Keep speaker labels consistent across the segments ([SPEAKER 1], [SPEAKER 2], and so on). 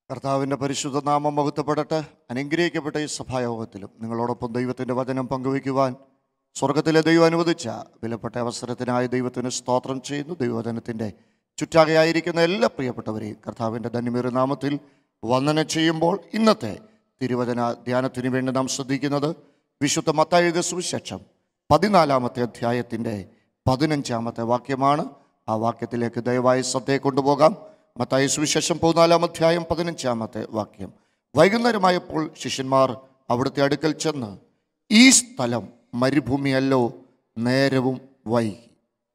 [SPEAKER 1] കർത്താവിൻ്റെ പരിശുദ്ധ നാമം മഹത്വപ്പെടട്ടെ അനുഗ്രഹിക്കപ്പെട്ട ഈ സഭായോഗത്തിലും നിങ്ങളോടൊപ്പം ദൈവത്തിൻ്റെ വചനം പങ്കുവയ്ക്കുവാൻ സ്വർഗത്തിലെ ദൈവം അനുവദിച്ച വിലപ്പെട്ട അവസരത്തിനായി ദൈവത്തിന് സ്തോത്രം ചെയ്യുന്നു ദൈവവചനത്തിൻ്റെ ചുറ്റാകെയായിരിക്കുന്ന എല്ലാ പ്രിയപ്പെട്ടവരെയും കർത്താവിൻ്റെ ധന്യമേറിയ നാമത്തിൽ വന്ദനം ചെയ്യുമ്പോൾ ഇന്നത്തെ തിരുവചന ധ്യാനത്തിന് വേണ്ടി നാം ശ്രദ്ധിക്കുന്നത് വിശുദ്ധ മത്തായ സുവിശേഷം പതിനാലാമത്തെ അധ്യായത്തിൻ്റെ പതിനഞ്ചാമത്തെ വാക്യമാണ് ആ വാക്യത്തിലേക്ക് ദയവായി ശ്രദ്ധയെ കൊണ്ടുപോകാം മത്തായ സുവിശേഷം പതിനാലാം അധ്യായം പതിനഞ്ചാമത്തെ വാക്യം വൈകുന്നേരമായപ്പോൾ ശിഷ്യന്മാർ അവിടുത്തെ അടുക്കൽ ചെന്ന് ഈ സ്ഥലം മരുഭൂമിയല്ലോ നേരവും വൈകി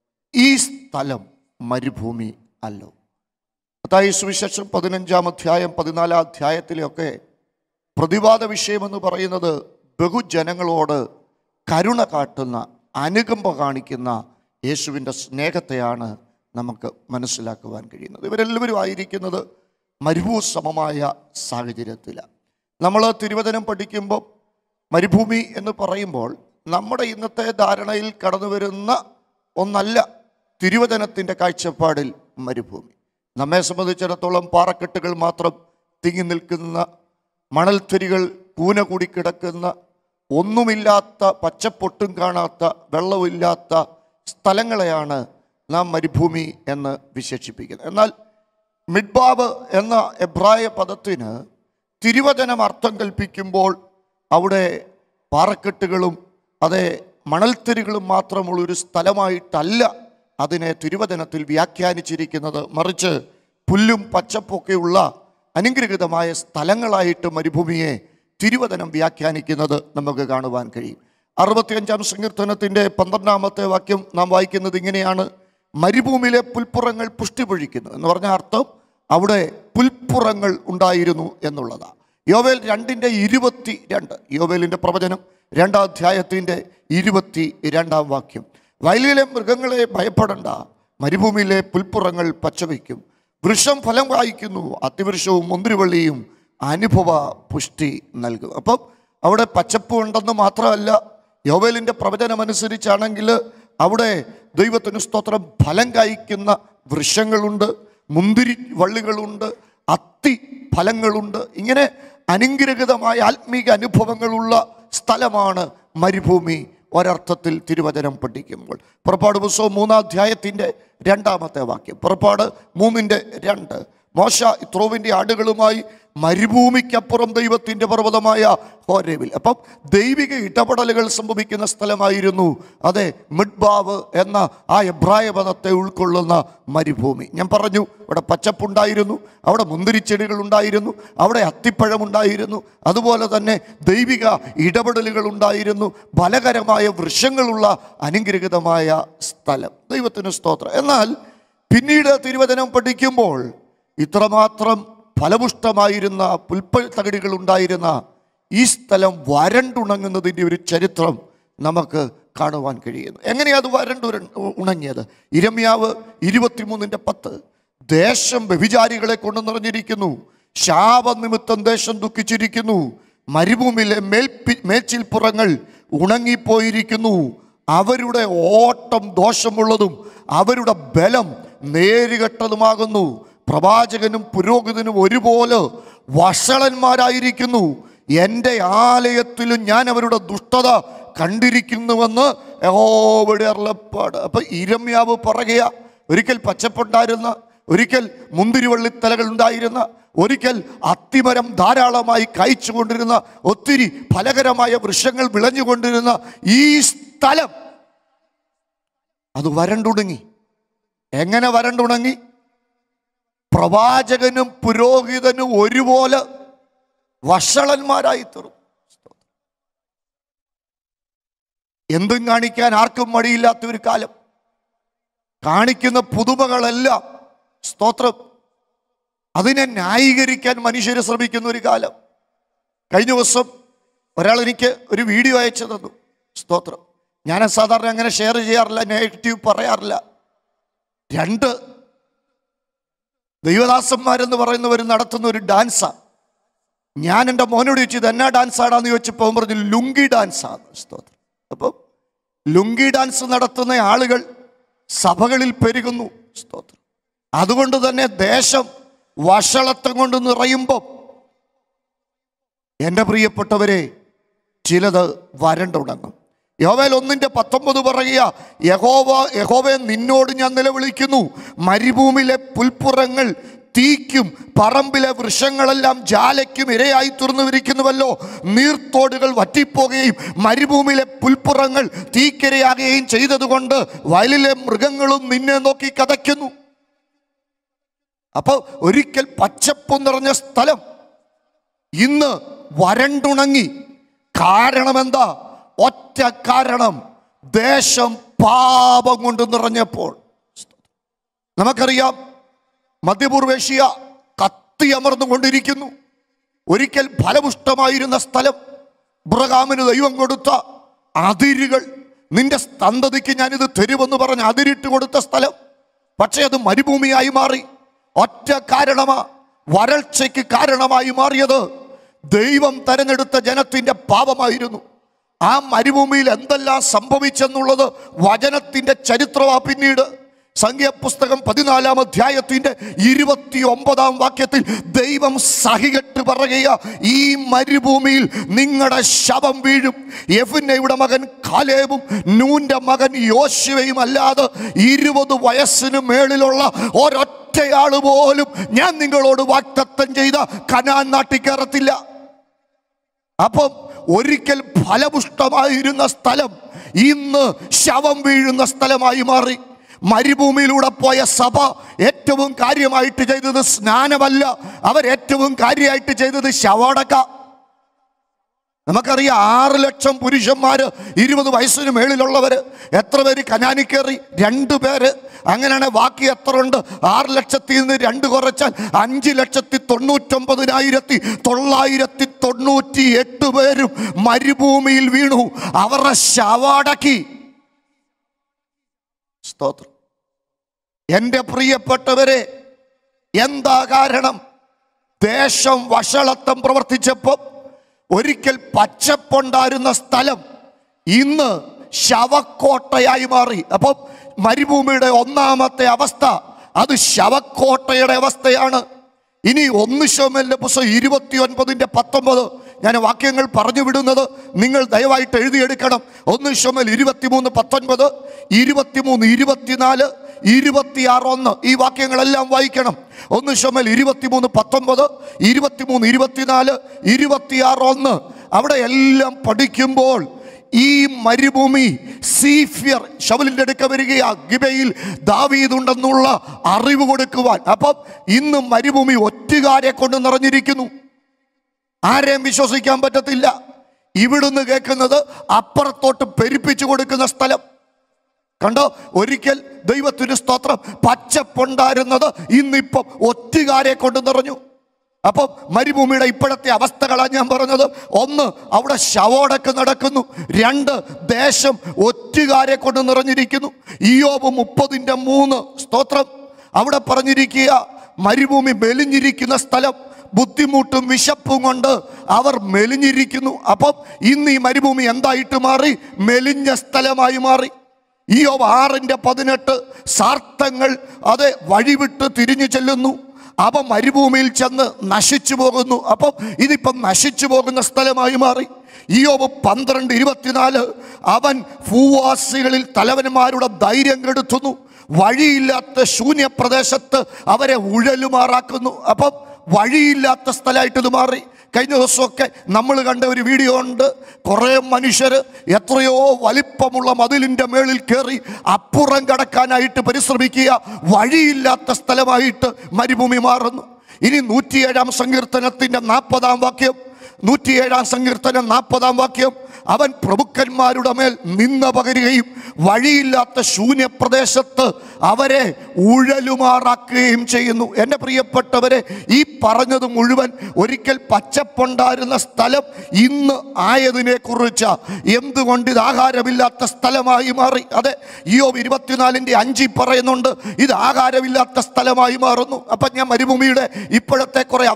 [SPEAKER 1] ഈ സ്ഥലം മരുഭൂമി അല്ലോ മത്തായി സുവിശേഷം പതിനഞ്ചാം അധ്യായം പതിനാലാം അധ്യായത്തിലെയൊക്കെ പ്രതിവാദ വിഷയമെന്ന് പറയുന്നത് ബഹുജനങ്ങളോട് കരുണ കാട്ടുന്ന അനുകമ്പ കാണിക്കുന്ന യേശുവിൻ്റെ സ്നേഹത്തെയാണ് നമുക്ക് മനസ്സിലാക്കുവാൻ കഴിയുന്നത് ഇവരെല്ലാവരും ആയിരിക്കുന്നത് മരുഭൂസമമായ സാഹചര്യത്തിലാണ് നമ്മൾ തിരുവചനം പഠിക്കുമ്പോൾ മരുഭൂമി എന്ന് പറയുമ്പോൾ നമ്മുടെ ഇന്നത്തെ ധാരണയിൽ കടന്നു വരുന്ന ഒന്നല്ല തിരുവചനത്തിൻ്റെ കാഴ്ചപ്പാടിൽ മരുഭൂമി നമ്മെ സംബന്ധിച്ചിടത്തോളം പാറക്കെട്ടുകൾ മാത്രം തിങ്ങി നിൽക്കുന്ന മണൽത്തരികൾ കൂന കൂടി കിടക്കുന്ന ഒന്നുമില്ലാത്ത പച്ചപ്പൊട്ടും കാണാത്ത വെള്ളമില്ലാത്ത സ്ഥലങ്ങളെയാണ് നാം മരുഭൂമി എന്ന് വിശേഷിപ്പിക്കുന്നത് എന്നാൽ മിഡ്ബാബ് എന്ന എബ്രായ പദത്തിന് തിരുവചനം അർത്ഥം കൽപ്പിക്കുമ്പോൾ അവിടെ പാറക്കെട്ടുകളും അതേ മണൽത്തരികളും മാത്രമുള്ള ഒരു സ്ഥലമായിട്ടല്ല അതിനെ തിരുവചനത്തിൽ വ്യാഖ്യാനിച്ചിരിക്കുന്നത് മറിച്ച് പുല്ലും പച്ചപ്പൊക്കെയുള്ള അനുഗ്രഹീതമായ സ്ഥലങ്ങളായിട്ട് മരുഭൂമിയെ തിരുവചനം വ്യാഖ്യാനിക്കുന്നത് നമുക്ക് കാണുവാൻ കഴിയും അറുപത്തിയഞ്ചാം സങ്കീർത്തനത്തിൻ്റെ പന്ത്രണ്ടാമത്തെ വാക്യം നാം വായിക്കുന്നത് ഇങ്ങനെയാണ് മരുഭൂമിയിലെ പുൽപ്പുറങ്ങൾ പുഷ്ടി പൊഴിക്കുന്നു എന്ന് പറഞ്ഞ അർത്ഥം അവിടെ പുൽപ്പുറങ്ങൾ ഉണ്ടായിരുന്നു എന്നുള്ളതാണ് യോവേൽ രണ്ടിൻ്റെ ഇരുപത്തി രണ്ട് യോവേലിൻ്റെ പ്രവചനം രണ്ടാം അധ്യായത്തിൻ്റെ ഇരുപത്തി രണ്ടാം വാക്യം വയലിലെ മൃഗങ്ങളെ ഭയപ്പെടണ്ട മരുഭൂമിയിലെ പുൽപ്പുറങ്ങൾ പച്ചവയ്ക്കും വൃക്ഷം ഫലം കായ്ക്കുന്നു അത്തിവൃക്ഷവും മുന്തിരിവള്ളിയും അനുഭവ പുഷ്ടി നൽകും അപ്പം അവിടെ പച്ചപ്പ് ഉണ്ടെന്ന് മാത്രമല്ല യോവേലിൻ്റെ പ്രവചനമനുസരിച്ചാണെങ്കിൽ അവിടെ ദൈവത്തിന് സ്തോത്രം ഫലം കായ്ക്കുന്ന വൃക്ഷങ്ങളുണ്ട് മുന്തിരി വള്ളികളുണ്ട് അത്തി ഫലങ്ങളുണ്ട് ഇങ്ങനെ അനുഗ്രഹിതമായ ആത്മീക അനുഭവങ്ങളുള്ള സ്ഥലമാണ് മരുഭൂമി ഒരർത്ഥത്തിൽ തിരുവചനം പഠിക്കുമ്പോൾ പുറപ്പാട് പുസ്തകം മൂന്നാം അധ്യായത്തിൻ്റെ രണ്ടാമത്തെ വാക്യം പുറപ്പാട് മൂന്നിൻ്റെ രണ്ട് മോശ ഇത്രോവിൻ്റെ ആടുകളുമായി മരുഭൂമിക്കപ്പുറം ദൈവത്തിൻ്റെ പർവ്വതമായ ഹോരേവിൽ അപ്പം ദൈവിക ഇടപെടലുകൾ സംഭവിക്കുന്ന സ്ഥലമായിരുന്നു അതെ മിഡ്ബാവ് എന്ന ആ എബ്രായ പദത്തെ ഉൾക്കൊള്ളുന്ന മരുഭൂമി ഞാൻ പറഞ്ഞു അവിടെ പച്ചപ്പുണ്ടായിരുന്നു അവിടെ മുന്തിരിച്ചെടികൾ ഉണ്ടായിരുന്നു അവിടെ അത്തിപ്പഴമുണ്ടായിരുന്നു അതുപോലെ തന്നെ ദൈവിക ഇടപെടലുകൾ ഉണ്ടായിരുന്നു ഫലകരമായ വൃക്ഷങ്ങളുള്ള അനുഗ്രഹിതമായ സ്ഥലം ദൈവത്തിന് സ്തോത്രം എന്നാൽ പിന്നീട് തിരുവചനം പഠിക്കുമ്പോൾ ഇത്രമാത്രം ഫലപുഷ്ടമായിരുന്ന പുൽപ്പത്തകിടികൾ ഉണ്ടായിരുന്ന ഈ സ്ഥലം വരണ്ടുണങ്ങുന്നതിൻ്റെ ഒരു ചരിത്രം നമുക്ക് കാണുവാൻ കഴിയുന്നു എങ്ങനെയാ അത് വരണ്ടു ഉണങ്ങിയത് ഇരമ്യാവ് ഇരുപത്തിമൂന്നിൻ്റെ പത്ത് ദേശം വ്യഭിചാരികളെ കൊണ്ട് നിറഞ്ഞിരിക്കുന്നു ശാപനിമിത്തം ദേശം ദുഃഖിച്ചിരിക്കുന്നു മരുഭൂമിയിലെ മേൽപ്പി മേച്ചിൽപ്പുറങ്ങൾ ഉണങ്ങിപ്പോയിരിക്കുന്നു അവരുടെ ഓട്ടം ദോഷമുള്ളതും അവരുടെ ബലം നേരുകെട്ടതുമാകുന്നു പ്രവാചകനും പുരോഹിതനും ഒരുപോലെ വഷളന്മാരായിരിക്കുന്നു എൻ്റെ ആലയത്തിലും ഞാൻ അവരുടെ ദുഷ്ടത കണ്ടിരിക്കുന്നുവെന്ന് യഹോവയുടെ അരുളപ്പാട് അപ്പൊ ഇരമ്യാവ് പറയുക ഒരിക്കൽ പച്ചപ്പുണ്ടായിരുന്ന ഒരിക്കൽ മുന്തിരിവള്ളിത്തലകൾ ഉണ്ടായിരുന്ന ഒരിക്കൽ അത്തിമരം ധാരാളമായി കായ്ച്ചുകൊണ്ടിരുന്ന ഒത്തിരി ഫലകരമായ വൃക്ഷങ്ങൾ വിളഞ്ഞുകൊണ്ടിരുന്ന ഈ സ്ഥലം അത് വരണ്ടുണങ്ങി എങ്ങനെ വരണ്ടുണങ്ങി പ്രവാചകനും പുരോഹിതനും ഒരുപോലെ വഷളന്മാരായി തീർന്നു എന്തും കാണിക്കാൻ ആർക്കും മടിയില്ലാത്ത ഒരു കാലം കാണിക്കുന്ന പുതുമകളെല്ലാം സ്തോത്രം അതിനെ ന്യായീകരിക്കാൻ മനുഷ്യർ ശ്രമിക്കുന്ന ഒരു കാലം കഴിഞ്ഞ ദിവസം ഒരാൾ എനിക്ക് ഒരു വീഡിയോ അയച്ചു തന്നു സ്തോത്രം ഞാൻ സാധാരണ അങ്ങനെ ഷെയർ ചെയ്യാറില്ല നെഗറ്റീവ് പറയാറില്ല രണ്ട് ദൈവദാസന്മാരെന്ന് പറയുന്നവർ നടത്തുന്ന ഒരു ഡാൻസാണ് ഞാൻ എൻ്റെ മോനോട് ചോദിച്ചു ഇത് എന്നാ ഡാൻസ് ആടാന്ന് ചോദിച്ചപ്പോൾ അവൻ പറഞ്ഞു ലുങ്കി ഡാൻസാണ് സ്തോത്രം അപ്പം ലുങ്കി ഡാൻസ് നടത്തുന്ന ആളുകൾ സഭകളിൽ പെരുകുന്നു സ്തോത്രം അതുകൊണ്ട് തന്നെ ദേശം വഷളത്വം കൊണ്ട് നിറയുമ്പോൾ എൻ്റെ പ്രിയപ്പെട്ടവരെ ചിലത് വരണ്ടുണങ്ങും യോവേൽ ഒന്നിന്റെ പത്തൊമ്പത് പറയുക യഹോവ യഹോവെ നിന്നോട് ഞാൻ നിലവിളിക്കുന്നു മരുഭൂമിയിലെ പുൽപ്പുറങ്ങൾ തീക്കും പറമ്പിലെ വൃക്ഷങ്ങളെല്ലാം ജാലയ്ക്കും ഇരയായി തുറന്നുവിരിക്കുന്നുവല്ലോ നീർത്തോടുകൾ വറ്റിപ്പോകുകയും മരുഭൂമിയിലെ പുൽപ്പുറങ്ങൾ തീക്കിരയാകുകയും ചെയ്തതുകൊണ്ട് വയലിലെ മൃഗങ്ങളും നിന്നെ നോക്കി കഥയ്ക്കുന്നു അപ്പൊ ഒരിക്കൽ പച്ചപ്പ് നിറഞ്ഞ സ്ഥലം ഇന്ന് വരണ്ടുണങ്ങി കാരണമെന്താ ഒറ്റ കാരണം ദേശം പാപം കൊണ്ട് നിറഞ്ഞപ്പോൾ നമുക്കറിയാം മധ്യപൂർവേഷ്യ കത്തിയമർന്നുകൊണ്ടിരിക്കുന്നു ഒരിക്കൽ ഫലപുഷ്ടമായിരുന്ന സ്ഥലം ബ്രഹാമിന് ദൈവം കൊടുത്ത അതിരുകൾ നിന്റെ സന്തതിക്ക് ഞാനിത് തരുമെന്ന് പറഞ്ഞ് അതിരിട്ട് കൊടുത്ത സ്ഥലം പക്ഷേ അത് മരുഭൂമിയായി മാറി ഒറ്റ കാരണമാ വരൾച്ചയ്ക്ക് കാരണമായി മാറിയത് ദൈവം തെരഞ്ഞെടുത്ത ജനത്തിന്റെ പാപമായിരുന്നു ആ മരുഭൂമിയിൽ എന്തെല്ലാം സംഭവിച്ചെന്നുള്ളത് വചനത്തിന്റെ ചരിത്രമാ പിന്നീട് സംഖ്യാപുസ്തകം പതിനാലാം അധ്യായത്തിന്റെ ഇരുപത്തി ഒമ്പതാം വാക്യത്തിൽ ദൈവം സഹികെട്ട് പറയുക ഈ മരുഭൂമിയിൽ നിങ്ങളുടെ ശവം വീഴും യഫുന്നയുടെ മകൻ കാലേബും നൂന്റെ മകൻ യോശുവയും അല്ലാതെ ഇരുപത് വയസ്സിന് മേളിലുള്ള ഒരൊറ്റയാള് പോലും ഞാൻ നിങ്ങളോട് വാക്തത്വം ചെയ്ത കനാൻ നാട്ടിൽ കയറത്തില്ല അപ്പം ഒരിക്കൽ ഫലപുഷ്ടമായിരുന്ന സ്ഥലം ഇന്ന് ശവം വീഴുന്ന സ്ഥലമായി മാറി മരുഭൂമിയിലൂടെ പോയ സഭ ഏറ്റവും കാര്യമായിട്ട് ചെയ്തത് സ്നാനമല്ല അവർ ഏറ്റവും കാര്യമായിട്ട് ചെയ്തത് ശവടക്ക നമുക്കറിയാം ആറ് ലക്ഷം പുരുഷന്മാര് ഇരുപത് വയസ്സിന് മേളിലുള്ളവര് എത്ര പേര് കനാനി കയറി രണ്ടു പേര് അങ്ങനെയാണ് ബാക്കി എത്ര ഉണ്ട് ആറ് ലക്ഷത്തിൽ നിന്ന് രണ്ട് കുറച്ചാൽ അഞ്ച് ലക്ഷത്തി തൊണ്ണൂറ്റൊമ്പതിനായിരത്തി തൊള്ളായിരത്തി തൊണ്ണൂറ്റി എട്ട് പേരും മരുഭൂമിയിൽ വീണു അവരുടെ ശവടക്കി സ്തോത്രം എൻ്റെ പ്രിയപ്പെട്ടവരെ എന്താ കാരണം ദേശം വഷളത്വം പ്രവർത്തിച്ചപ്പോൾ ഒരിക്കൽ പച്ചപ്പുണ്ടായിരുന്ന സ്ഥലം ഇന്ന് ശവക്കോട്ടയായി മാറി അപ്പം മരുഭൂമിയുടെ ഒന്നാമത്തെ അവസ്ഥ അത് ശവക്കോട്ടയുടെ അവസ്ഥയാണ് ഇനി ഒന്ന് ശോമലിന്റെ പുസ്തകം ഇരുപത്തി ഒൻപതിന്റെ പത്തൊമ്പത് ഞാൻ വാക്യങ്ങൾ പറഞ്ഞു വിടുന്നത് നിങ്ങൾ ദയവായിട്ട് എഴുതിയെടുക്കണം ഒന്ന് ശോമൽ ഇരുപത്തിമൂന്ന് പത്തൊൻപത് ഇരുപത്തിമൂന്ന് ഇരുപത്തിനാല് ഇരുപത്തിയാറ് ഒന്ന് ഈ വാക്യങ്ങളെല്ലാം വായിക്കണം ഒന്ന് ശമൽ ഇരുപത്തിമൂന്ന് പത്തൊമ്പത് ഇരുപത്തിമൂന്ന് ഇരുപത്തിനാല് ഇരുപത്തിയാറ് ഒന്ന് അവിടെ എല്ലാം പഠിക്കുമ്പോൾ ഈ മരുഭൂമി സീഫിയർ ഷവലിന്റെ അടുക്ക വരികയാ ഗിബയിൽ ദാവീദുണ്ടെന്നുള്ള അറിവ് കൊടുക്കുവാൻ അപ്പം ഇന്ന് മരുഭൂമി ഒറ്റുകാരെ കൊണ്ട് നിറഞ്ഞിരിക്കുന്നു ആരെയും വിശ്വസിക്കാൻ പറ്റത്തില്ല ഇവിടുന്ന് കേൾക്കുന്നത് അപ്പുറത്തോട്ട് പെരുപ്പിച്ചു കൊടുക്കുന്ന സ്ഥലം കണ്ടോ ഒരിക്കൽ ദൈവത്തിന് സ്തോത്രം പച്ചപ്പുണ്ടായിരുന്നത് ഇന്നിപ്പം ഒറ്റുകാരെ കൊണ്ട് നിറഞ്ഞു അപ്പം മരുഭൂമിയുടെ ഇപ്പോഴത്തെ അവസ്ഥകളാണ് ഞാൻ പറഞ്ഞത് ഒന്ന് അവിടെ ശവോടക്ക് നടക്കുന്നു രണ്ട് ദേശം ഒറ്റുകാരെ കൊണ്ട് നിറഞ്ഞിരിക്കുന്നു ഇയോബ് മുപ്പതിൻ്റെ മൂന്ന് സ്തോത്രം അവിടെ പറഞ്ഞിരിക്കുക മരുഭൂമി മെലിഞ്ഞിരിക്കുന്ന സ്ഥലം ബുദ്ധിമുട്ടും വിശപ്പും കൊണ്ട് അവർ മെലിഞ്ഞിരിക്കുന്നു അപ്പം ഇന്ന് ഈ മരുഭൂമി എന്തായിട്ട് മാറി മെലിഞ്ഞ സ്ഥലമായി മാറി ഈ ആറിന്റെ പതിനെട്ട് സാർത്ഥങ്ങൾ അത് വഴിവിട്ട് തിരിഞ്ഞു ചെല്ലുന്നു അവ മരുഭൂമിയിൽ ചെന്ന് നശിച്ചു പോകുന്നു അപ്പം ഇതിപ്പം നശിച്ചു പോകുന്ന സ്ഥലമായി മാറി ഇയോബ് പന്ത്രണ്ട് ഇരുപത്തിനാല് അവൻ ഭൂവാസികളിൽ തലവന്മാരുടെ ധൈര്യം കെടുത്തുന്നു വഴിയില്ലാത്ത ശൂന്യപ്രദേശത്ത് അവരെ ഉഴലുമാറാക്കുന്നു അപ്പം വഴിയില്ലാത്ത സ്ഥലമായിട്ട് ഇത് മാറി കഴിഞ്ഞ ദിവസമൊക്കെ നമ്മൾ കണ്ട ഒരു വീഡിയോ ഉണ്ട് കുറേ മനുഷ്യർ എത്രയോ വലിപ്പമുള്ള മതിലിൻ്റെ മേളിൽ കയറി അപ്പുറം കടക്കാനായിട്ട് പരിശ്രമിക്കുക വഴിയില്ലാത്ത സ്ഥലമായിട്ട് മരുഭൂമി മാറുന്നു ഇനി നൂറ്റിയേഴാം സങ്കീർത്തനത്തിൻ്റെ നാൽപ്പതാം വാക്യം നൂറ്റിയേഴാം സങ്കീർത്തനം നാൽപ്പതാം വാക്യം അവൻ പ്രഭുക്കന്മാരുടെ മേൽ നിന്ന പകരുകയും വഴിയില്ലാത്ത ശൂന്യപ്രദേശത്ത് അവരെ ഉഴലുമാറാക്കുകയും ചെയ്യുന്നു എൻ്റെ പ്രിയപ്പെട്ടവരെ ഈ പറഞ്ഞത് മുഴുവൻ ഒരിക്കൽ പച്ചപ്പുണ്ടായിരുന്ന സ്ഥലം ഇന്ന് ആയതിനെ കുറിച്ച് എന്തുകൊണ്ട് ഇത് ആഹാരമില്ലാത്ത സ്ഥലമായി മാറി അതെ ഇയോ ഇരുപത്തിനാലിൻ്റെ അഞ്ചിൽ പറയുന്നുണ്ട് ഇത് ആഹാരമില്ലാത്ത സ്ഥലമായി മാറുന്നു അപ്പം ഞാൻ മരുഭൂമിയുടെ ഇപ്പോഴത്തെ കുറെ അവസ്ഥകൾ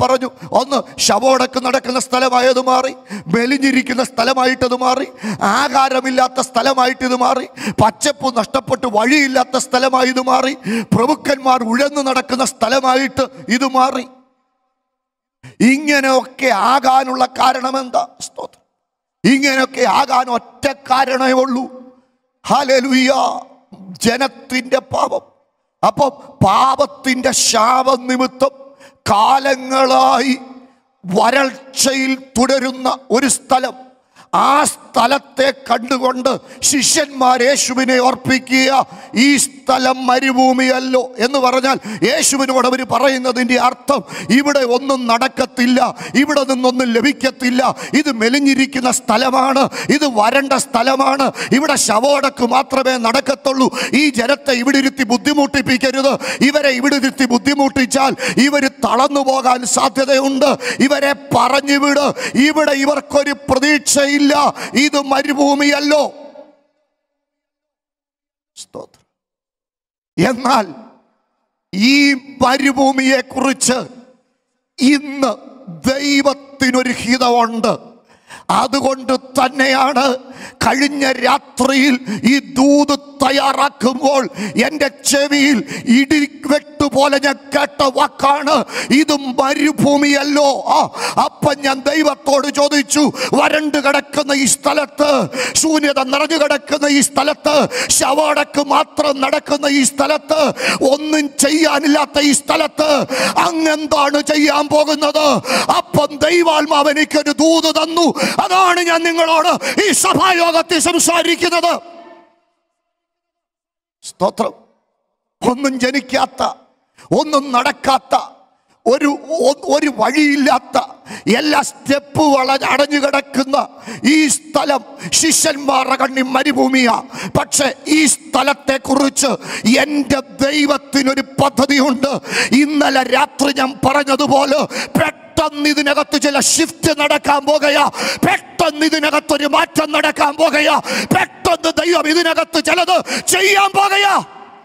[SPEAKER 1] പറഞ്ഞു ഒന്ന് ശവോടക്ക് നടക്കുന്ന സ്ഥലമായത് മാറി മെലിഞ്ഞിരിക്കുന്ന സ്ഥലമായിട്ടത് മാറി ആകാരമില്ലാത്ത സ്ഥലമായിട്ട് ഇത് മാറി പച്ചപ്പ് നഷ്ടപ്പെട്ട് വഴിയില്ലാത്ത സ്ഥലമായി ഇത് മാറി പ്രഭുക്കന്മാർ ഉഴന്നു നടക്കുന്ന സ്ഥലമായിട്ട് ഇത് മാറി ഇങ്ങനെയൊക്കെ ആകാനുള്ള കാരണം എന്താ സ്തോത്രം ഇങ്ങനെയൊക്കെ ആകാൻ ഒറ്റ കാരണമേ ഉള്ളൂ ഹലലുയ ജനത്തിന്റെ പാപം അപ്പം പാപത്തിന്റെ ശാപം നിമിത്തം കാലങ്ങളായി വരൾച്ചയിൽ തുടരുന്ന ഒരു സ്ഥലം ആ സ്ഥലത്തെ കണ്ടുകൊണ്ട് ശിഷ്യന്മാർ യേശുവിനെ ഓർപ്പിക്കുക ഈ സ്ഥലം മരുഭൂമിയല്ലോ എന്ന് പറഞ്ഞാൽ യേശുവിനോട് അവർ പറയുന്നതിൻ്റെ അർത്ഥം ഇവിടെ ഒന്നും നടക്കത്തില്ല ഇവിടെ നിന്നൊന്നും ലഭിക്കത്തില്ല ഇത് മെലിഞ്ഞിരിക്കുന്ന സ്ഥലമാണ് ഇത് വരണ്ട സ്ഥലമാണ് ഇവിടെ ശവോടക്ക് മാത്രമേ നടക്കത്തുള്ളൂ ഈ ജനത്തെ ഇവിടെ ഇരുത്തി ബുദ്ധിമുട്ടിപ്പിക്കരുത് ഇവരെ ഇവിടെ ഇരുത്തി ബുദ്ധിമുട്ടിച്ചാൽ ഇവർ തളർന്നു പോകാൻ സാധ്യതയുണ്ട് ഇവരെ പറഞ്ഞു വിട് ഇവിടെ ഇവർക്കൊരു പ്രതീക്ഷയില്ല ഇത് മരുഭൂമിയല്ലോ സ്തോത്രം എന്നാൽ ഈ മരുഭൂമിയെ കുറിച്ച് ഇന്ന് ദൈവത്തിനൊരു ഹിതമുണ്ട് അതുകൊണ്ട് തന്നെയാണ് കഴിഞ്ഞ രാത്രിയിൽ ഈ ദൂത് തയ്യാറാക്കുമ്പോൾ എൻ്റെ ചെവിയിൽ ഇടിവെട്ട് പോലെ ഞാൻ കേട്ട വാക്കാണ് ഇത് മരുഭൂമിയല്ലോ ആ അപ്പൊ ഞാൻ ദൈവത്തോട് ചോദിച്ചു വരണ്ട് കിടക്കുന്ന ഈ സ്ഥലത്ത് ശൂന്യത നിറഞ്ഞു കിടക്കുന്ന ഈ സ്ഥലത്ത് ശവടക്ക് മാത്രം നടക്കുന്ന ഈ സ്ഥലത്ത് ഒന്നും ചെയ്യാനില്ലാത്ത ഈ സ്ഥലത്ത് അങ്ങെന്താണ് ചെയ്യാൻ പോകുന്നത് അപ്പം ദൈവാത്മാവ് എനിക്കൊരു ദൂത് തന്നു അതാണ് ഞാൻ നിങ്ങളോട് ഈ സഭായോഗത്തിൽ സംസാരിക്കുന്നത് സ്തോത്രം ഒന്നും ജനിക്കാത്ത ഒന്നും നടക്കാത്ത ഒരു ഒ- ഒരു വഴിയില്ലാത്ത എല്ലാ സ്റ്റെപ്പ് വളഞ്ഞ് അടഞ്ഞു കിടക്കുന്ന ഈ സ്ഥലം ശിഷ്യന്മാരുടെ കണ്ണി മരുഭൂമിയാ പക്ഷെ ഈ സ്ഥലത്തെ കുറിച്ച് എൻ്റെ ദൈവത്തിനൊരു പദ്ധതിയുണ്ട് ഇന്നലെ രാത്രി ഞാൻ പറഞ്ഞതുപോലെ പെട്ടെന്ന് ഇതിനകത്ത് ചില ഷിഫ്റ്റ് നടക്കാൻ പോകുകയാ പെട്ടെന്ന് ഇതിനകത്ത് ഒരു മാറ്റം നടക്കാൻ പോകുകയാ പെട്ടെന്ന് ദൈവം ഇതിനകത്ത് ചിലത് ചെയ്യാൻ പോകുകയാ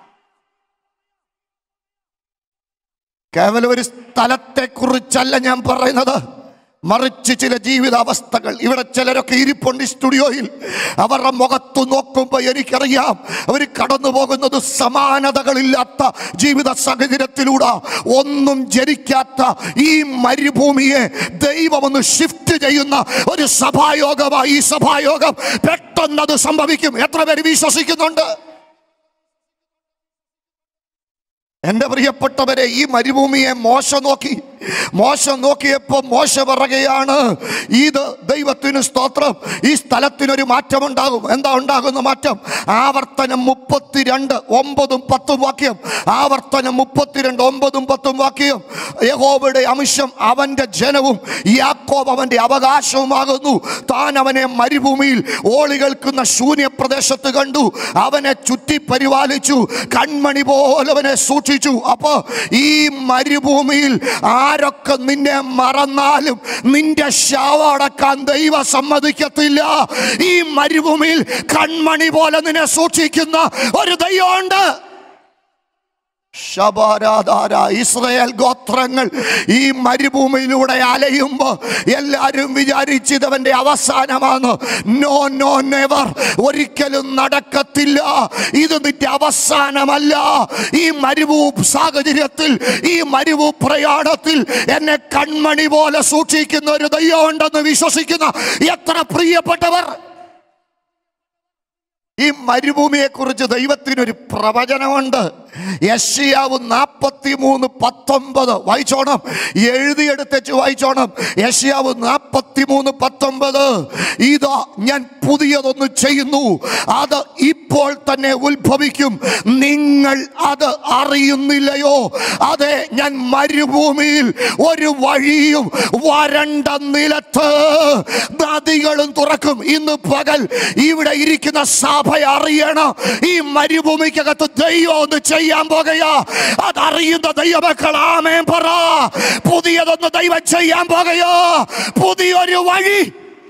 [SPEAKER 1] കേവലം ഒരു സ്ഥലത്തെ കുറിച്ചല്ല ഞാൻ പറയുന്നത് മറിച്ച് ചില ജീവിതാവസ്ഥകൾ ഇവിടെ ചിലരൊക്കെ ഇരിപ്പുണ്ട് ഈ സ്റ്റുഡിയോയിൽ അവരുടെ മുഖത്ത് നോക്കുമ്പോൾ എനിക്കറിയാം അവർ കടന്നു പോകുന്നത് സമാനതകളില്ലാത്ത ജീവിത സാഹചര്യത്തിലൂടെ ഒന്നും ജനിക്കാത്ത ഈ മരുഭൂമിയെ ദൈവം ഒന്ന് ഷിഫ്റ്റ് ചെയ്യുന്ന ഒരു സഭായോഗമായി ഈ സഭായോഗം പെട്ടെന്ന് അത് സംഭവിക്കും എത്ര പേര് വിശ്വസിക്കുന്നുണ്ട് എൻ്റെ പ്രിയപ്പെട്ടവരെ ഈ മരുഭൂമിയെ മോശ നോക്കി മോശ നോക്കിയപ്പോൾ മോശ പറയുകയാണ് ഇത് ദൈവത്തിന് സ്തോത്രം ഈ സ്ഥലത്തിനൊരു മാറ്റം ഉണ്ടാകും എന്താ ഉണ്ടാകുന്ന മാറ്റം ആവർത്തനം മുപ്പത്തിരണ്ട് ഒമ്പതും പത്തും വാക്യം ആവർത്തനം മുപ്പത്തിരണ്ട് ഒമ്പതും പത്തും വാക്യം യഹോബയുടെ അംശം അവന്റെ ജനവും യാക്കോബ് അവന്റെ അവകാശവുമാകുന്നു താൻ അവനെ മരുഭൂമിയിൽ ഓളികൾക്കുന്ന ശൂന്യപ്രദേശത്ത് കണ്ടു അവനെ ചുറ്റി പരിപാലിച്ചു കൺമണി പോലെ അവനെ സൂക്ഷിച്ചു അപ്പോ ഈ മരുഭൂമിയിൽ ആരൊക്കെ നിന്നെ മറന്നാലും നിന്റെ ശവം അടക്കാൻ ദൈവം സമ്മതിക്കത്തില്ല ഈ മരുഭൂമിയിൽ കൺമണി പോലെ നിന്നെ സൂക്ഷിക്കുന്ന ഒരു ദൈവമുണ്ട് ശബാരാധാര ഇസ്രയേൽ ഗോത്രങ്ങൾ ഈ മരുഭൂമിയിലൂടെ അലയുമ്പോ എല്ലാരും വിചാരിച്ചിതവന്റെ അവസാനമാണ് നോ നോ നെവർ ഒരിക്കലും നടക്കത്തില്ല ഇത് നിന്റെ അവസാനമല്ല ഈ മരുഭൂ സാഹചര്യത്തിൽ ഈ മരുഭൂ പ്രയാണത്തിൽ എന്നെ കൺമണി പോലെ സൂക്ഷിക്കുന്ന ഒരു ദൈവം ഉണ്ടെന്ന് വിശ്വസിക്കുന്ന എത്ര പ്രിയപ്പെട്ടവർ ഈ മരുഭൂമിയെ കുറിച്ച് ദൈവത്തിനൊരു പ്രവചനമുണ്ട് യഷിയാവ് നാൽപ്പത്തി മൂന്ന് പത്തൊമ്പത് വായിച്ചോണം എഴുതിയെടുത്തേച്ച് വായിച്ചോണം യഷിയാവ് നാൽപ്പത്തി മൂന്ന് പത്തൊമ്പത് ഇതാ ഞാൻ പുതിയതൊന്ന് ചെയ്യുന്നു അത് ഇപ്പോൾ തന്നെ ഉത്ഭവിക്കും നിങ്ങൾ അത് അറിയുന്നില്ലയോ അതെ ഞാൻ മരുഭൂമിയിൽ ഒരു വഴിയും വരണ്ട നിലത്ത് നദികളും തുറക്കും ഇന്ന് പകൽ ഇവിടെ ഇരിക്കുന്ന സഭ അറിയണം ഈ മരുഭൂമിക്കകത്ത് ദൈവം ഒന്ന് ചെയ്യാൻ പോകുകയാ അതറിയുന്ന ദൈവമക്കൾ ആമേൻ പറ പുതിയതൊന്ന് ദൈവം ചെയ്യാൻ പോകുകയോ പുതിയൊരു വഴി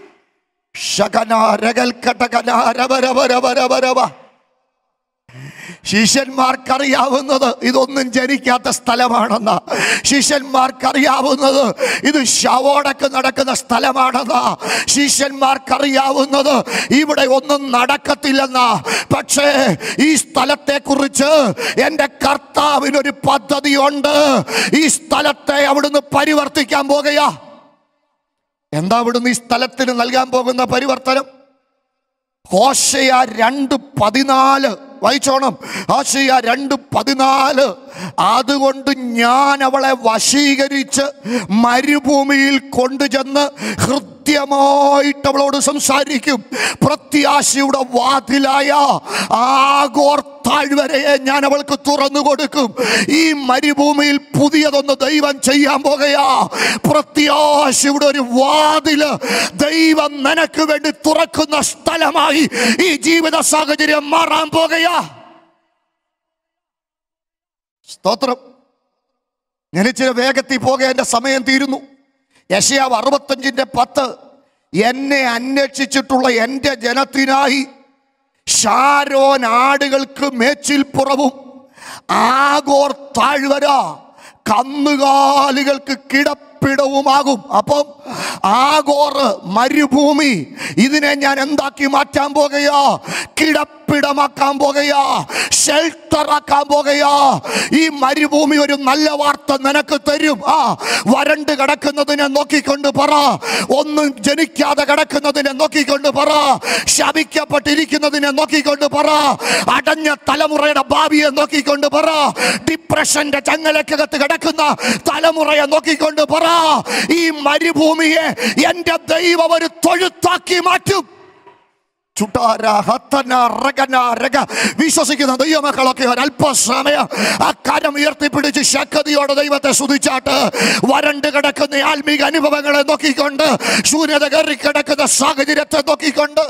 [SPEAKER 1] ശകന രകൽ കടകന രവ രവ രവ രവ രവ. ശിഷ്യന്മാർക്കറിയാവുന്നത് ഇതൊന്നും ജനിക്കാത്ത സ്ഥലമാണെന്ന് ശിഷ്യന്മാർക്കറിയാവുന്നത് ഇത് ശവോടക്ക് നടക്കുന്ന സ്ഥലമാണെന്ന് ശിഷ്യന്മാർക്കറിയാവുന്നത് ഇവിടെ ഒന്നും നടക്കത്തില്ലെന്ന പക്ഷേ ഈ സ്ഥലത്തെ കുറിച്ച് എൻ്റെ കർത്താവിനൊരു പദ്ധതിയുണ്ട് ഈ സ്ഥലത്തെ അവിടുന്ന് പരിവർത്തിക്കാൻ പോകുകയാ എന്താ അവിടുന്ന് ഈ സ്ഥലത്തിന് നൽകാൻ പോകുന്ന പരിവർത്തനം ഹോശയ രണ്ട് പതിനാല് വായിച്ചോണം ഹോശയ രണ്ട് പതിനാല് അതുകൊണ്ട് ഞാൻ അവളെ വശീകരിച്ച് മരുഭൂമിയിൽ കൊണ്ടുചെന്ന് ഹൃദ്യമായിട്ട് അവളോട് സംസാരിക്കും പ്രത്യാശയുടെ വാതിലായ ആഗോർ താഴ്വരയെ ഞാൻ അവൾക്ക് തുറന്നു കൊടുക്കും ഈ മരുഭൂമിയിൽ പുതിയതൊന്ന് ദൈവം ചെയ്യാൻ പോകുകയാ പ്രത്യാശയുടെ ഒരു വാതില് ദൈവം നിനക്ക് വേണ്ടി തുറക്കുന്ന സ്ഥലമായി ഈ ജീവിത സാഹചര്യം മാറാൻ പോകുകയാ സ്തോത്രം ഞാൻ ഇച്ചിരി വേഗത്തിൽ പോകെ എൻ്റെ സമയം തീരുന്നു യശയാവ് അറുപത്തഞ്ചിന്റെ പത്ത് എന്നെ അന്വേഷിച്ചിട്ടുള്ള എൻ്റെ ജനത്തിനായി ഷാരോൻ ആടുകൾക്ക് മേച്ചിൽ പുറവും ആഗോർ താഴ്വര കന്നുകാലികൾക്ക് കിടപ്പിടവുമാകും അപ്പം ആഗോറ് മരുഭൂമി ഇതിനെ ഞാൻ എന്താക്കി മാറ്റാൻ പോകുകയാ കിടപ്പിടമാക്കാൻ പോകുകയാ ഷെൽട്ടറാക്കാൻ പോകുകയാ ഈ മരുഭൂമി ഒരു നല്ല വാർത്ത നിനക്ക് തരും ആ വരണ്ട് കിടക്കുന്നതിനെ നോക്കിക്കൊണ്ട് പറ ഒന്നും ജനിക്കാതെ കിടക്കുന്നതിനെ നോക്കിക്കൊണ്ട് പറ ശപിക്കപ്പെട്ടിരിക്കുന്നതിനെ നോക്കിക്കൊണ്ട് പറ അടഞ്ഞ തലമുറയുടെ ഭാവിയെ നോക്കിക്കൊണ്ട് പറ ഡിപ്രഷന്റെ ചങ്ങലക്കകത്ത് കിടക്കുന്ന തലമുറയെ നോക്കിക്കൊണ്ട് പറ ഈ മരുഭൂമിയെ എന്റെ ദൈവം ഒരു തൊഴുത്താക്കി മാറ്റും ചുട്ടാര, ഹത്തന, റഗന, രഗ. വിശ്വസിക്കുന്ന ദൈവമക്കളൊക്കെ ഒരല്പസമയം ആ കരം ഉയർത്തിപ്പിടിച്ച് ശക്തിയോടെ ദൈവത്തെ സ്തുതിച്ചാട്ട് വരണ്ട് കിടക്കുന്ന ആത്മീക അനുഭവങ്ങളെ നോക്കിക്കൊണ്ട് ശൂന്യത കയറി കിടക്കുന്ന സാഹചര്യത്തെ നോക്കിക്കൊണ്ട്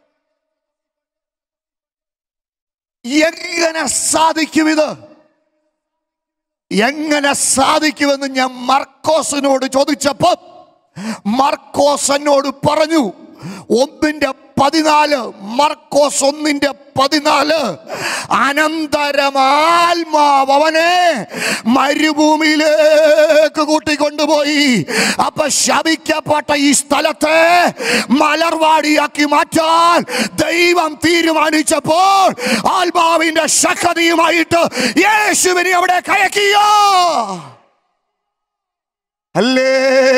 [SPEAKER 1] എങ്ങനെ സാധിക്കും ഇത് എങ്ങനെ സാധിക്കുമെന്ന് ഞാൻ മർക്കോസിനോട് ചോദിച്ചപ്പോ മർക്കോസ് എന്നോട് പറഞ്ഞു ഒന്നിന്റെ പതിനാല് മർക്കോസ് ഒന്നിന്റെ പതിനാല് അനന്തരമാത്മാവ് അവനെ മരുഭൂമിയിലേക്ക് കൂട്ടിക്കൊണ്ടുപോയി അപ്പൊ ശപിക്കപ്പെട്ട ഈ സ്ഥലത്തെ മലർവാടിയാക്കി മാറ്റാൻ ദൈവം തീരുമാനിച്ചപ്പോൾ ആത്മാവിന്റെ ശക്തിയുമായിട്ട് യേശുവിനെ അവിടെ കയക്കിയോ അല്ലേ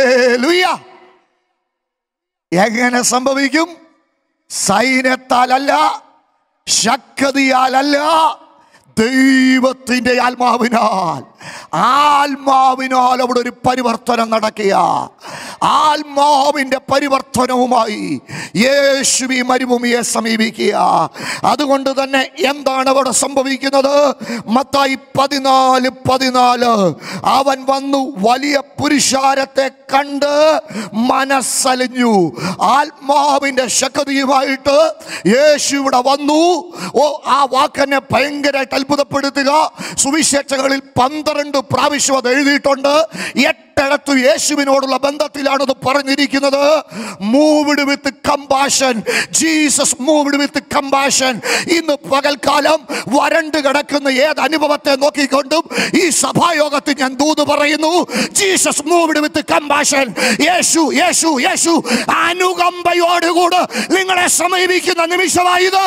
[SPEAKER 1] എങ്ങനെ സംഭവിക്കും സൈന്യത്താലല്ല ശക്തിയാലല്ല ദൈവത്തിന്റെ ആത്മാവിനാൽ ആത്മാവിനാൽ അവിടെ ഒരു പരിവർത്തനം നടക്കുക ആത്മാവിന്റെ പരിവർത്തനവുമായി യേശുവി മരുഭൂമിയെ സമീപിക്കുക അതുകൊണ്ട് തന്നെ എന്താണ് അവിടെ സംഭവിക്കുന്നത് മത്തായി പതിനാല് പതിനാല് അവൻ വന്നു വലിയ പുരുഷാരത്തെ കണ്ട് മനസ്സലിഞ്ഞു ആത്മാവിന്റെ ശക്തിയുമായിട്ട് യേശു ഇവിടെ വന്നു ഓ ആ വാക്കെന്നെ ഭയങ്കരമായിട്ട് അത്ഭുതപ്പെടുത്തുക സുവിശേഷങ്ങളിൽ പന്ത്രണ്ട് പ്രാവശ്യം അത് എഴുതിയിട്ടുണ്ട് എട്ടിടത്തു യേശുവിനോടുള്ള ബന്ധത്തിലാണ് ഇത് പറഞ്ഞിരിക്കുന്നത് moved with compassion Jesus moved with compassion ഇന്ന് പകൽക്കാലം വരണ്ട് കിടക്കുന്ന ഏത് അനുഭവത്തെ നോക്കിക്കൊണ്ടും ഈ സഭായോഗത്തിൽ ഞാൻ ദൂത് പറയുന്നു ജീസസ് മൂവിഡ് വിത്ത് കമ്പാഷൻ യേശു യേശു യേശു അനുകമ്പയോടുകൂടെ നിങ്ങളെ സമീപിക്കുന്ന നിമിഷമായത്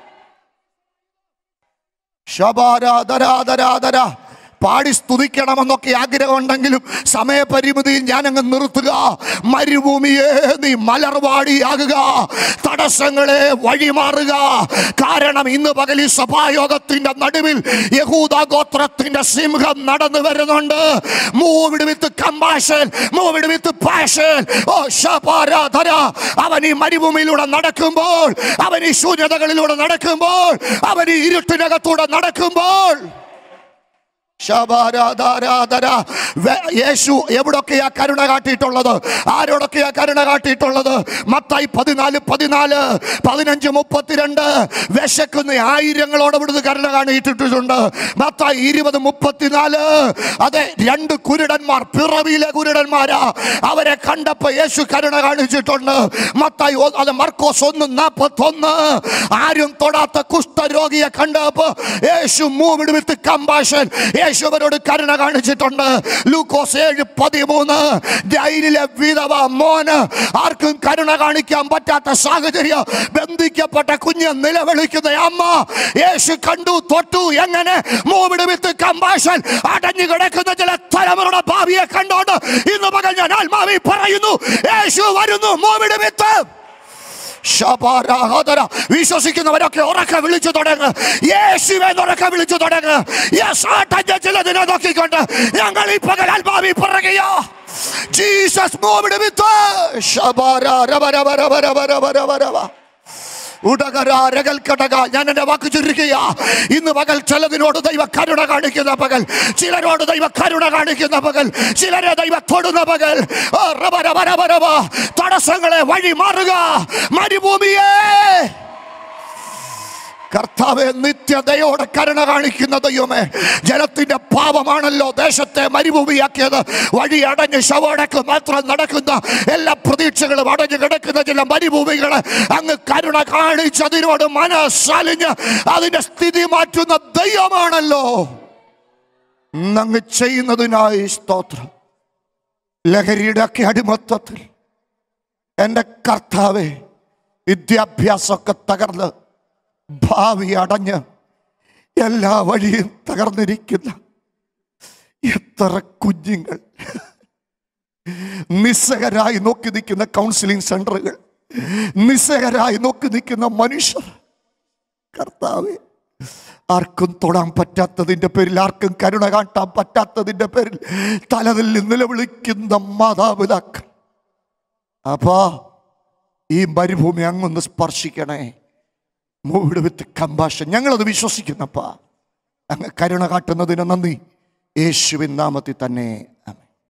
[SPEAKER 1] ശബാരാധരാധരാധര പാടി സ്തുതിക്കണമെന്നൊക്കെ ആഗ്രഹമുണ്ടെങ്കിലും സമയപരിമിതിയിൽ ഞാൻ അങ്ങ് നിർത്തുക മരുഭൂമിയെ നീ മലർവാടിയാകുക തടസ്സങ്ങളെ വഴിമാറുക കാരണം ഇന്ന് പകൽ ഈ സഭായോഗത്തിന്റെ നടുവിൽ യഹൂദ ഗോത്രത്തിന്റെ സിംഹം നടന്നു വരുന്നുണ്ട് മൂവിഡ് വിത്ത് കമ്പാഷൻ മൂവിഡ് വിത്ത് പാഷൻ ഓ ശപാരാധര അവൻ ഈ മരുഭൂമിയിലൂടെ നടക്കുമ്പോൾ അവൻ ഈ ശൂന്യതകളിലൂടെ നടക്കുമ്പോൾ അവൻ ഈ ഇരുട്ടിനകത്തൂടെ നടക്കുമ്പോൾ ശബാരാധാരാധര. വെ- യേശു എവിടൊക്കെയാ കരുണ കാട്ടിയിട്ടുള്ളത് ആരോടൊക്കെയാ കരുണ കാട്ടിയിട്ടുള്ളത് മത്തായി പതിനാല് പതിനാല് പതിനഞ്ച് മുപ്പത്തിരണ്ട് വിശക്കുന്ന ആയിരങ്ങളോട് ഇവിടുന്ന് കരുണ കാണിയിട്ടിട്ടുണ്ട് മത്തായി ഇരുപത് മുപ്പത്തിനാല് അതെ രണ്ട് കുരുടന്മാർ പിറവിയിലെ കുരുടന്മാരാ അവരെ കണ്ടപ്പോ യേശു കരുണ കാണിച്ചിട്ടുണ്ട് മത്തായി ഒ- അത് മർക്കോസ് ഒന്ന് നാപ്പത്തൊന്ന് ആരും തൊടാത്ത കുഷ്ഠരോഗിയെ കണ്ടപ്പോ യേശു മൂവിഡ് വിത്ത് കമ്പാഷൻ യേശു അവരോട് കരുണ കാണിച്ചിട്ടുണ്ട് ലൂക്കോസ് ഏഴ് പതിമൂന്ന് ജയിലിലെ വിധവ മോന് ആർക്കും കരുണ കാണിക്കാൻ പറ്റാത്ത സാഹചര്യം ബന്ധിക്കപ്പെട്ട കുഞ്ഞ് നിലവിളിക്കുന്ന അമ്മ യേശു കണ്ടു തൊട്ടു എങ്ങനെ മൂവിഡ് വിത്ത് കമ്പാഷൻ അടഞ്ഞു കിടക്കുന്ന ചില തലമുറയുടെ ഭാവിയെ കണ്ടോണ്ട് ഇന്ന് പകൽ ഞാൻ ആത്മാവി പറയുന്നു യേശു വരുന്നു മൂവിഡ് വിത്ത് ശബാരാഹോദര. വിശ്വസിക്കുന്നവരൊക്കെ ഉറക്കെ വിളിച്ചു തുടങ്ങ് യേശുവെ ഉറക്കെ വിളിച്ചു തുടങ്ങ് യെസ് ആട്ടഞ്ഞ ചിലതിനെ നോക്കിക്കൊണ്ട് ഞങ്ങൾ ഈ പകൽ ആത്മാവി പറയുകയോ ജീസസ് മൂവിഡ് വിത്ത് ശബാര രബ രബ രബ രബ രബ രബ രബ ഉടകര രകൽക്കടക ഞാൻ എന്റെ വാക്ക് ചുരുക്കുക ഇന്ന് പകൽ ചിലതിനോട് ദൈവ കരുണ കാണിക്കുന്ന പകൽ ചിലരോട് ദൈവ കരുണ കാണിക്കുന്ന പകൽ ചിലരെ ദൈവ തൊടുന്ന പകൽ ഓ, റബ, റബ, റബ, റബ. തടസ്സങ്ങളെ വഴി മാറുക മരുഭൂമിയേ കർത്താവെ നിത്യതയോടെ കരുണ കാണിക്കുന്ന ദൈവമേ ജലത്തിന്റെ പാപമാണല്ലോ ദേശത്തെ മരുഭൂമിയാക്കിയത് വഴി അടഞ്ഞ് ശവടക്ക് മാത്രം നടക്കുന്ന എല്ലാ പ്രതീക്ഷകളും അടഞ്ഞു കിടക്കുന്ന ചില മരുഭൂമികൾ അങ്ങ് കരുണ കാണിച്ചതിനോട് മനസ്സലിഞ്ഞ് അതിന്റെ സ്ഥിതി മാറ്റുന്ന ദൈവമാണല്ലോ അങ്ങ് ചെയ്യുന്നതിനായി സ്തോത്രം ലഹരിയുടെ ഒക്കെ അടിമത്തത്തിൽ എൻ്റെ കർത്താവെ വിദ്യാഭ്യാസമൊക്കെ തകർന്ന് ഭാവി അടഞ്ഞ് എല്ലാ വഴിയും തകർന്നിരിക്കുന്ന എത്ര കുഞ്ഞുങ്ങൾ നിസ്സഹരായി നോക്കി നിൽക്കുന്ന കൗൺസിലിംഗ് സെന്ററുകൾ നിസ്സഹരായി നോക്കി നിൽക്കുന്ന മനുഷ്യർ കർത്താവെ ആർക്കും തൊടാൻ പറ്റാത്തതിൻ്റെ പേരിൽ ആർക്കും കരുണ കാട്ടാൻ പറ്റാത്തതിൻ്റെ പേരിൽ തലതിൽ നിലവിളിക്കുന്ന മാതാപിതാക്കൾ അപ്പാ ഈ മരുഭൂമി അങ്ങൊന്ന് സ്പർശിക്കണേ മൂവിഡ് വിത്ത് കമ്പാഷൻ ഞങ്ങളത് വിശ്വസിക്കുന്നപ്പാ അങ്ങ് കരുണ കാട്ടുന്നതിന് നന്ദി യേശുവിൻ നാമത്തിൽ തന്നെ